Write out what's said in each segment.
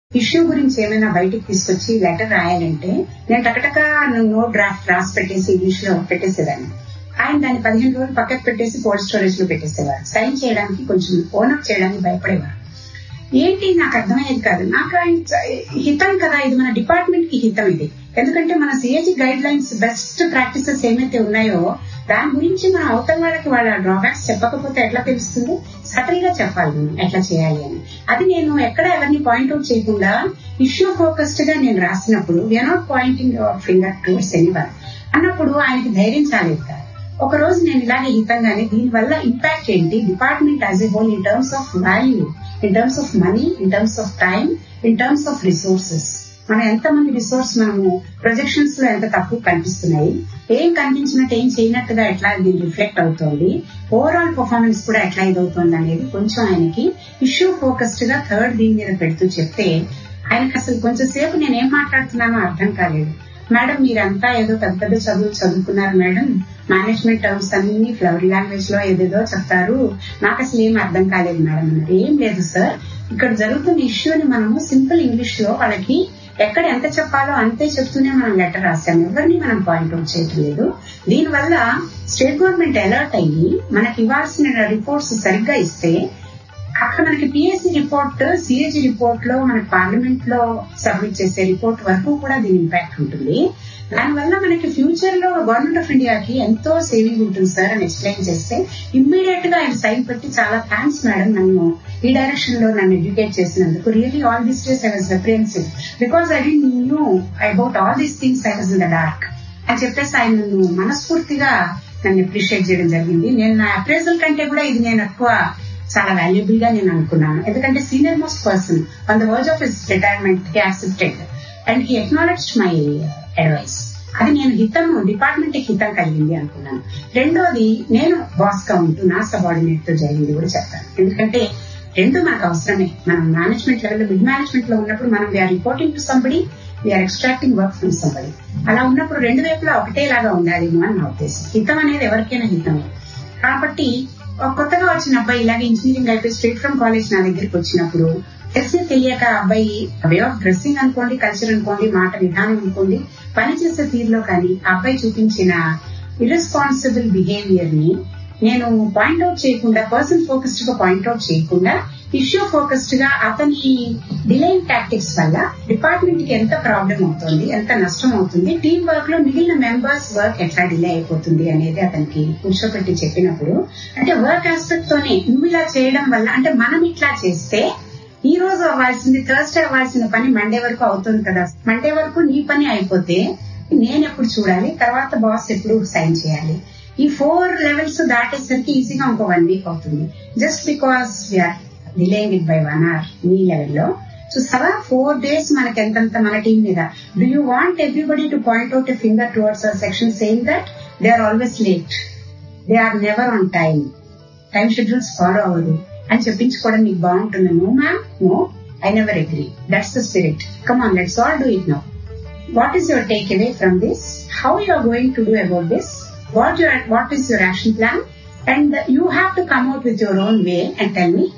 issue గురించి ఏమైనా బయటికి తీసుకొచ్చి లెటర్ రాయాలంటే నేను టకటక నో డ్రాఫ్ట్ రాసి పెట్టేసి ఇంగ్లీష్ లో పెట్టేసేదాన్ని ఆయన దాన్ని పదిహేను రోజులు పక్కకు పెట్టేసి కోల్డ్ స్టోరేజ్ లో పెట్టేసేవారు సైన్ చేయడానికి కొంచెం ఓనప్ చేయడానికి భయపడేవారు ఏంటి నాకు అర్థమయ్యేది కాదు నాకు ఆయన హితం కదా ఇది మన డిపార్ట్మెంట్ కి హితం ఇది ఎందుకంటే మన CAG guidelines best practices ఏమైతే ఉన్నాయో దాని గురించి మన అవతల వాళ్ళకి వాళ్ళ డ్రాబ్యాక్స్ చెప్పకపోతే ఎట్లా తెలుస్తుంది సటిల్ గా చెప్పాలి మనం ఎట్లా చేయాలి అని అది నేను ఎక్కడ ఎవరిని పాయింట్అవుట్ చేయకుండా ఇష్యూ ఫోకస్డ్ గా నేను రాసినప్పుడు we're not pointing finger towards anyone అన్నప్పుడు ఆయనకి ధైర్యం చాలేదు కాదు ఒక రోజు నేను ఇలాగే హితంగానే దీని వల్ల ఇంపాక్ట్ ఏంటి department as a whole in terms of value in terms of money in terms of time in terms of resources మనం ఎంతమంది రిసోర్స్ మనము ప్రొజెక్షన్స్ లో ఎంత తక్కువ కనిపిస్తున్నాయి ఏం కనిపించినట్టు ఏం చేయనట్టుగా ఎట్లా దీన్ని రిఫ్లెక్ట్ అవుతోంది ఓవరాల్ పర్ఫార్మెన్స్ కూడా ఎట్లా ఇదవుతోంది అనేది కొంచెం ఆయనకి ఇష్యూ ఫోకస్డ్ గా థర్డ్ దీని మీద పెడుతూ చెప్తే ఆయనకి అసలు కొంచెం సేపు నేను ఏం మాట్లాడుతున్నానో అర్థం కాలేదు మేడం మీరంతా ఏదో పెద్ద పెద్ద చదువులు చదువుకున్నారు మేడం మేనేజ్మెంట్ టర్మ్స్ అన్ని ఫ్లవర్ లాంగ్వేజ్ లో ఏదేదో చెప్తారు నాకు అసలు ఏం అర్థం కాలేదు మేడం అన్నారు ఏం లేదు సార్ ఇక్కడ జరుగుతున్న ఇష్యూని మనము సింపుల్ ఇంగ్లీష్ లో వాళ్ళకి ఎక్కడ ఎంత చెప్పాలో అంతే చెప్తూనే మనం లెటర్ రాసాము ఎవరిని మనం పాయింట్అవుట్ చేయటం లేదు దీనివల్ల స్టేట్ గవర్నమెంట్ అలర్ట్ అయ్యి మనకి ఇవ్వాల్సిన రిపోర్ట్స్ సరిగ్గా ఇస్తే అక్కడ మనకి పిఎస్సి రిపోర్ట్ సిఏజీ రిపోర్ట్ లో మనకి పార్లమెంట్ లో సబ్మిట్ చేసే రిపోర్ట్ వరకు కూడా దీని ఇంపాక్ట్ ఉంటుంది దానివల్ల మనకి ఫ్యూచర్ లో గవర్నమెంట్ ఆఫ్ ఇండియాకి ఎంతో సేవింగ్ ఉంటుంది సార్ అని ఎక్స్ప్లెయిన్ చేస్తే ఇమ్మీడియట్ గా ఆయన సైన్ పెట్టి చాలా థ్యాంక్స్ మేడం నన్ను ఈ డైరెక్షన్ లో నన్ను ఎడ్యుకేట్ చేసినందుకు really all these days I was referencive because I did knew about all these things I was in the dark అని చెప్పేసి ఆయన నన్ను మనస్ఫూర్తిగా నన్ను అప్రిషియేట్ చేయడం జరిగింది నేను నా అప్రైజల్ కంటే కూడా ఇది నేను ఎక్కువ చాలా వాల్యుబుల్ గా నేను అనుకున్నాను ఎందుకంటే senior most person on the verge of his retirement he accepted and he acknowledge my advice అది నేను హితం డిపార్ట్మెంట్ కి హితం కలిగింది అనుకున్నాను రెండోది నేను బాస్ గా ఉంటూ నా సబార్డినేట్ తో జరిగింది కూడా చెప్తాను ఎందుకంటే రెండు మనకు అవసరమే మనం మేనేజ్మెంట్ లెవెల్ మిడ్ మేనేజ్మెంట్ లో ఉన్నప్పుడు మనం we're reporting to somebody we're extracting work from somebody అలా ఉన్నప్పుడు రెండు వైపులా ఒకటేలాగా ఉండాలి అని నా ఉద్దేశం హితం అనేది ఎవరికైనా హితమే కాబట్టి కొత్తగా వచ్చిన అబ్బాయి ఇలాగే ఇంజనీరింగ్ అయిపోయి స్ట్రేట్ ఫ్రమ్ కాలేజ్ నా దగ్గరికి వచ్చినప్పుడు తెలిసి తెలియక అబ్బాయి వే ఆఫ్ డ్రెస్సింగ్ అనుకోండి కల్చర్ అనుకోండి మాట విధానం అనుకోండి పని చేసే తీరులో కానీ ఆ అబ్బాయి చూపించిన ఇర్రెస్పాన్సిబుల్ బిహేవియర్ ని నేను పాయింట్అవుట్ చేయకుండా పర్సన్ ఫోకస్డ్ గా పాయింట్అవుట్ చేయకుండా ఇష్యూ ఫోకస్డ్ గా అతని డిలైన్ టాక్టిక్స్ వల్ల డిపార్ట్మెంట్ కి ఎంత ప్రాబ్లం అవుతుంది ఎంత నష్టం అవుతుంది టీం వర్క్ లో మిగిలిన మెంబర్స్ వర్క్ ఎట్లా డిలే అయిపోతుంది అనేది అతనికి కూర్చోబెట్టి చెప్పినప్పుడు అంటే వర్క్ ఆస్పెక్ట్ తోనే నువ్వు ఇలా చేయడం వల్ల అంటే మనం ఇట్లా చేస్తే ఈ రోజు అవ్వాల్సింది థర్స్డే అవ్వాల్సిన పని మండే వరకు అవుతుంది కదా మండే వరకు నీ పని అయిపోతే నేను ఎప్పుడు చూడాలి తర్వాత బాస్ ఎప్పుడు సైన్ చేయాలి ఈ ఫోర్ లెవెల్స్ దాటేసరికి ఈజీగా ఇంకో వన్ వీక్ అవుతుంది just because we are delaying it by one hour మీ లెవెల్లో చూసావా ఫోర్ డేస్ మనకి ఎంతంత మన టీం మీద do you want everybody to point out a finger towards our section saying that they are always late they are never on time time schedules follow అవ్వదు అని చెప్పించుకోవడం నీకు బాగుంటుంది no ma'am no I never agree that's the spirit come on let's all do it now what is your take away from this how you are going to do about this what your what is your action plan and you have to come out with your own way and tell me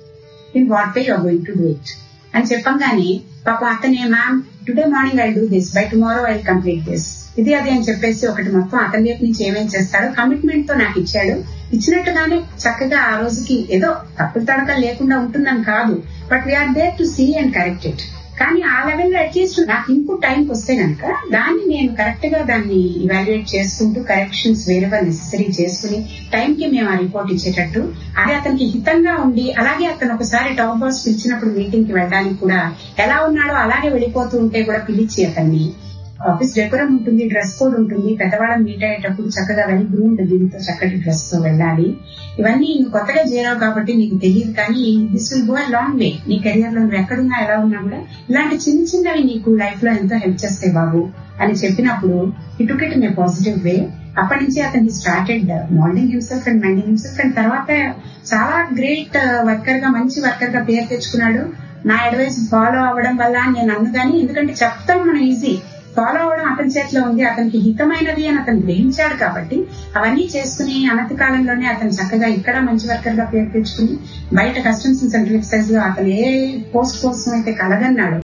in what way you are going to do it అని చెప్పంగానే పాపం అతనే ma'am today morning I do this by tomorrow I complete this ఇది అది అని చెప్పేసి ఒకటి మొత్తం అతని వైపు నుంచి ఏమేం చేస్తాడో కమిట్మెంట్ తో నాకు ఇచ్చాడు ఇచ్చినట్టుగానే చక్కగా ఆ రోజుకి ఏదో తప్పులు తడకలు లేకుండా ఉంటుందని కాదు but we are there to see and correct it కానీ ఆ లెవెల్లో అట్లీస్ట్ నాకు ఇంకో టైంకి వస్తే కనుక దాన్ని నేను కరెక్ట్ గా దాన్ని ఇవాల్యుయేట్ చేసుకుంటూ కరెక్షన్స్ వేరేవా నెసరీ చేసుకుని టైంకి మేము ఆ రిపోర్ట్ ఇచ్చేటట్టు అది అతనికి హితంగా ఉండి అలాగే అతను ఒకసారి టాప్ బాస్ పిలిచినప్పుడు మీటింగ్ కి వెళ్ళడానికి కూడా ఎలా ఉన్నాడో అలాగే వెళ్ళిపోతూ ఉంటే కూడా పిలిచి అతన్ని ఆఫీస్ డెకోరం ఉంటుంది డ్రెస్ కోడ్ ఉంటుంది పెద్దవాళ్ళని మీట్ అయ్యేటప్పుడు చక్కగా వెల్ గ్రూమ్డ్ దీంతో చక్కటి డ్రెస్ తో వెళ్ళాలి ఇవన్నీ నువ్వు కొత్తగా చేరావు కాబట్టి నీకు తెలియదు కానీ this will go long way నీ కెరియర్ లో నువ్వు ఎక్కడున్నా ఎలా ఉన్నా కూడా ఇలాంటి చిన్న చిన్నవి నీకు లైఫ్ లో ఎంతో హెల్ప్ చేస్తాయి బాబు అని చెప్పినప్పుడు took it in a positive way అప్పటి నుంచి అతన్ని started moulding himself and minding himself and తర్వాత చాలా గ్రేట్ వర్కర్ గా మంచి వర్కర్ గా పేరు తెచ్చుకున్నాడు నా అడ్వైస్ ఫాలో అవ్వడం వల్ల నేను అన్ను కానీ ఎందుకంటే చెప్తాం మనం ఈజీ ఫాలో అవడం అతని చేతిలో ఉంది అతనికి హితమైనది అని అతను గ్రహించాడు కాబట్టి అవన్నీ చేసుకుని అనతి కాలంలోనే అతను చక్కగా ఇక్కడ మంచి వర్కర్ గా పేరు తెచ్చుకుని బయట కస్టమ్స్ అండ్ సెంట్రల్ ఎక్సైజ్ లో అతను ఏ పోస్ట్ కోసం అయితే కలగన్నాడు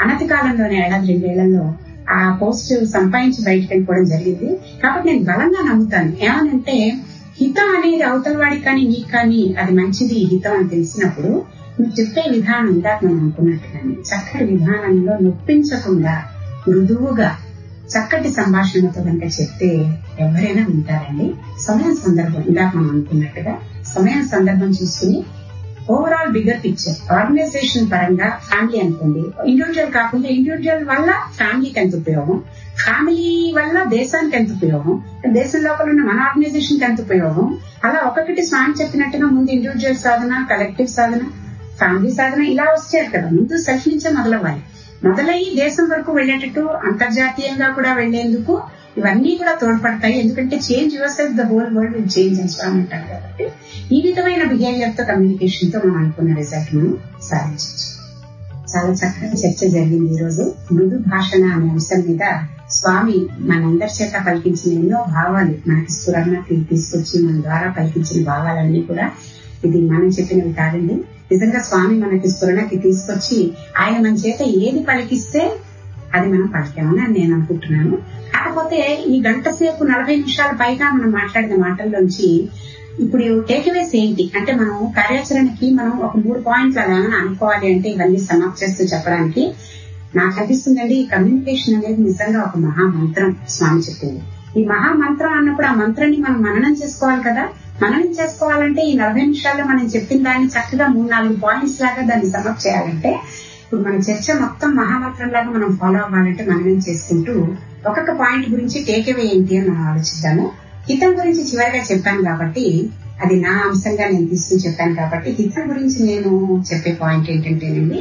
అనతి కాలంలోనే ఏడాది రెండేళ్లలో ఆ పోస్ట్ సంపాదించి బయటకు వెళ్ళిపోవడం జరిగింది కాబట్టి నేను బలంగా నమ్ముతాను ఏమనంటే హితం అనేది అవతల వాడికి కానీ నీకు కానీ అది మంచిది హితం అని తెలిసినప్పుడు నువ్వు చెప్పే విధానం ఇందాక మనం అనుకున్నట్టుగానే చక్కటి విధానంలో నొప్పించకుండా మృదువుగా చక్కటి సంభాషణతో కనుక చెప్తే ఎవరైనా వింటారండి సమయం సందర్భం ఇందాక మనం అనుకున్నట్టుగా సమయం సందర్భం చూసుకుని ఓవరాల్ బిగ్గర్ పిక్చర్ ఆర్గనైజేషన్ పరంగా ఫ్యామిలీ అనుకోండి ఇండివిజువల్ కాకుండా ఇండివిజువల్ వల్ల ఫ్యామిలీకి ఎంత ఉపయోగం ఫ్యామిలీ వల్ల దేశానికి ఎంత ఉపయోగం దేశం లోపల ఉన్న మన ఆర్గనైజేషన్ కి ఎంత ఉపయోగం అలా ఒక్కొక్కటి స్వామి చెప్పినట్టుగా ముందు ఇండివిజువల్ సాధన కలెక్టివ్ సాధన ఫ్యామిలీ సాధన ఇలా వచ్చారు కదా ముందు సెల్ఫ్ నుంచే మొదలవ్వాలి మొదలయ్యి దేశం వరకు వెళ్ళేటట్టు అంతర్జాతీయంగా కూడా వెళ్లేందుకు ఇవన్నీ కూడా తోడ్పడతాయి ఎందుకంటే change your self the whole world will change అని స్వామి అంటారు కాబట్టి ఈ విధమైన బిహేవియర్ తో కమ్యూనికేషన్ తో మనం అనుకున్న రిజల్ట్ మనం సాధించవచ్చు చాలా చక్కగా చర్చ జరిగింది ఈ రోజు మృదు భాషణ అనే అంశం మీద స్వామి మనందరి చేత పలికించిన ఎన్నో భావాలు మనకి స్ఫురణకి తీసుకొచ్చి మన ద్వారా పలికించిన భావాలన్నీ కూడా ఇది మనం చెప్పినవి కాదండి నిజంగా స్వామి మనకి స్ఫురణకి తీసుకొచ్చి ఆయన మన చేత ఏది పలికిస్తే అది మనం పలికామని అని నేను అనుకుంటున్నాను కాకపోతే ఈ గంట సేపు నలభై నిమిషాల పైగా మనం మాట్లాడిన మాటల్లోంచి ఇప్పుడు టేక్అవేస్ ఏంటి అంటే మనం కార్యాచరణకి మనం ఒక మూడు పాయింట్లు అలా అనుకోవాలి అంటే ఇవన్నీ సమాప్తి చేస్తూ చెప్పడానికి నాకు అనిపిస్తుందండి ఈ కమ్యూనికేషన్ అనేది నిజంగా ఒక మహామంత్రం స్వామి చెప్పింది ఈ మహామంత్రం అన్నప్పుడు ఆ మంత్రాన్ని మనం మననం చేసుకోవాలి కదా మననం చేసుకోవాలంటే ఈ నలభై నిమిషాల్లో మనం చెప్పిన దాన్ని చక్కగా మూడు నాలుగు పాయింట్స్ లాగా దాన్ని సమప్ చేయాలంటే ఇప్పుడు మన చర్చ మొత్తం మహామంత్రం లాగా మనం ఫాలో అవ్వాలంటే మననం చేసుకుంటూ ఒక్కొక్క పాయింట్ గురించి టేక్అవే ఏంటి అని మనం ఆలోచిద్దాము హితం గురించి చివరిగా చెప్పాను కాబట్టి అది నా అంశంగా నేను తీసుకుని చెప్పాను కాబట్టి హితం గురించి నేను చెప్పే పాయింట్ ఏంటంటేనండి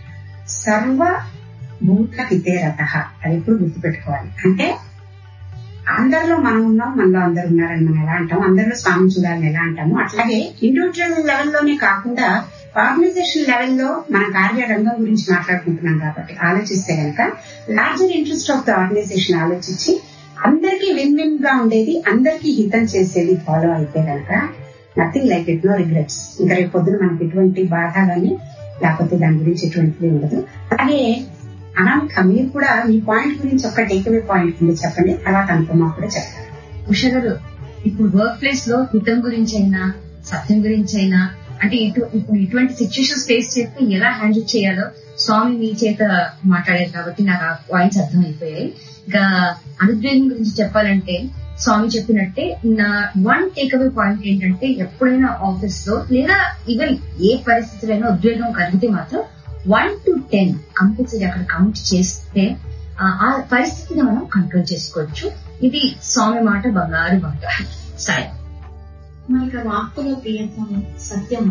సర్వ భూత హితే రథ అది ఎప్పుడు గుర్తుపెట్టుకోవాలి అంటే అందరిలో మనం ఉన్నాం మనలో అందరు ఉన్నారని మనం ఎలా అంటాం అందరిలో స్వామి చూడాలని ఎలా అంటాము అట్లాగే ఇండివిజువల్ లెవెల్లోనే కాకుండా ఆర్గనైజేషన్ లెవెల్లో మన కార్యరంగం గురించి మాట్లాడుకుంటున్నాం కాబట్టి ఆలోచిస్తే కనుక larger interest of the organisation ఆలోచించి అందరికీ విన్ విన్ గా ఉండేది అందరికీ హితం చేసేది ఫాలో అయితే కనుక nothing like it no regrets ఇంకా రేపు పొద్దున మనకి ఎటువంటి బాధ కానీ లేకపోతే దాని గురించి ఎటువంటిది ఉండదు అలాగే అనామిక మీరు కూడా మీ పాయింట్ గురించి ఒక టేక్అవే పాయింట్ ఉంది చెప్పండి తర్వాత అనుకున్నా కూడా చెప్తారు ఉష గారు ఇప్పుడు వర్క్ ప్లేస్ లో హితం గురించి అయినా సత్యం గురించి అయినా అంటే ఇటు ఇప్పుడు ఇటువంటి సిచ్యుయేషన్స్ ఫేస్ చేస్తే ఎలా హ్యాండిల్ చేయాలో స్వామి మీ చేత మాట్లాడారు కాబట్టి నాకు ఆ పాయింట్స్ అర్థమైపోయాయి ఇంకా అనుద్వేగం గురించి చెప్పాలంటే స్వామి చెప్పినట్టే నా వన్ టేక్అవే పాయింట్ ఏంటంటే ఎప్పుడైనా ఆఫీస్ లో లేదా ఈవెన్ ఏ పరిస్థితులైనా ఉద్వేగం కలిగితే మాత్రం వన్ టు టెన్ కంపల్సరీ అక్కడ కౌంట్ చేస్తే ఆ ఆ పరిస్థితిని మనం కంట్రోల్ చేసుకోవచ్చు ఇది స్వామి మాట బంగారు మాట సాయి మనకి వాక్కులో ప్రియత్వం సత్యం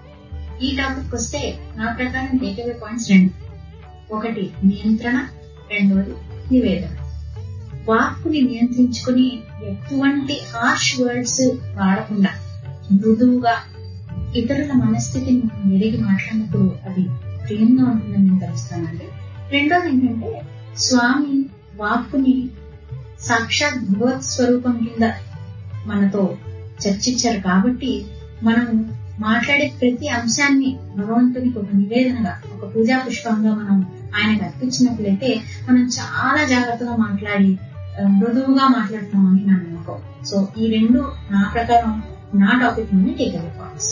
ఈ టాపిక్ వస్తే నా ప్రకారం టేక్అవే పాయింట్స్ రెండు ఒకటి నియంత్రణ రెండోది నివేదన వాక్కుని నియంత్రించుకుని ఎటువంటి హార్ష్ వర్డ్స్ వాడకుండా మృదువుగా ఇతరుల మనస్థితిని మనం ఎరిగి మాట్లాడినప్పుడు అది ప్రియంగా ఉంటుందని నేను తెలుస్తానండి రెండోది ఏంటంటే స్వామి వాక్కుని సాక్షాత్ భగవత్ స్వరూపం కింద మనతో చర్చించారు కాబట్టి మనం మాట్లాడే ప్రతి అంశాన్ని భగవంతునికి ఒక నివేదనగా ఒక పూజా పుష్పంగా మనం ఆయనకు అర్పించినట్లయితే మనం చాలా జాగ్రత్తగా మాట్లాడి ఆ, మృదువుగా మాట్లాడుతామని నా నమ్మకం సో ఈ రెండు నా ప్రకారం నా టాపిక్ నుండి టేక్ అవే పాయింట్స్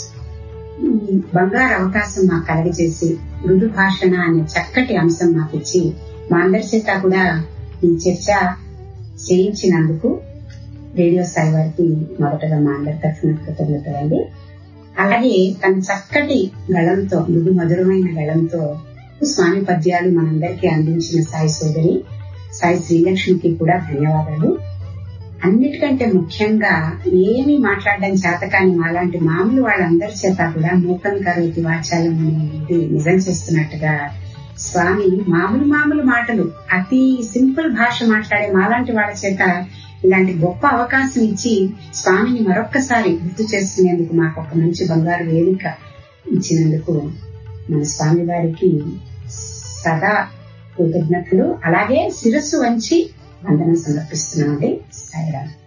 ఈ బంగారు అవకాశం మాకు కలగజేసి మృదు భాషణ అనే చక్కటి అంశం మాకు ఇచ్చి మా అందరి చేత కూడా ఈ చర్చ చేయించినందుకు రేడియో స్థాయి వారికి మొదటగా మా అందరి తరఫున కృతజ్ఞతలండి అలాగే తన చక్కటి గళంతో మృదు మధురమైన గళంతో స్వామి పద్యాలు మనందరికీ అందించిన సాయి సోదరి సాయి శ్రీలక్ష్మికి కూడా ధన్యవాదాలు అన్నిటికంటే ముఖ్యంగా ఏమి మాట్లాడడం చేత కానీ మాలాంటి మామూలు వాళ్ళందరి చేత కూడా మూకం కరోతి వాచాలం అనేది నిజం చేస్తున్నట్టుగా స్వామి మామూలు మామూలు మాటలు అతి సింపుల్ భాష మాట్లాడే మాలాంటి వాళ్ళ చేత ఇలాంటి గొప్ప అవకాశం ఇచ్చి స్వామిని మరొక్కసారి గుర్తు చేసుకునేందుకు మాకు ఒక మంచి బంగారు వేదిక ఇచ్చినందుకు మన స్వామి వారికి సదా కృతజ్ఞతలు అలాగే శిరస్సు వంచి వందనం సమర్పిస్తున్నామండి సాయిరామ్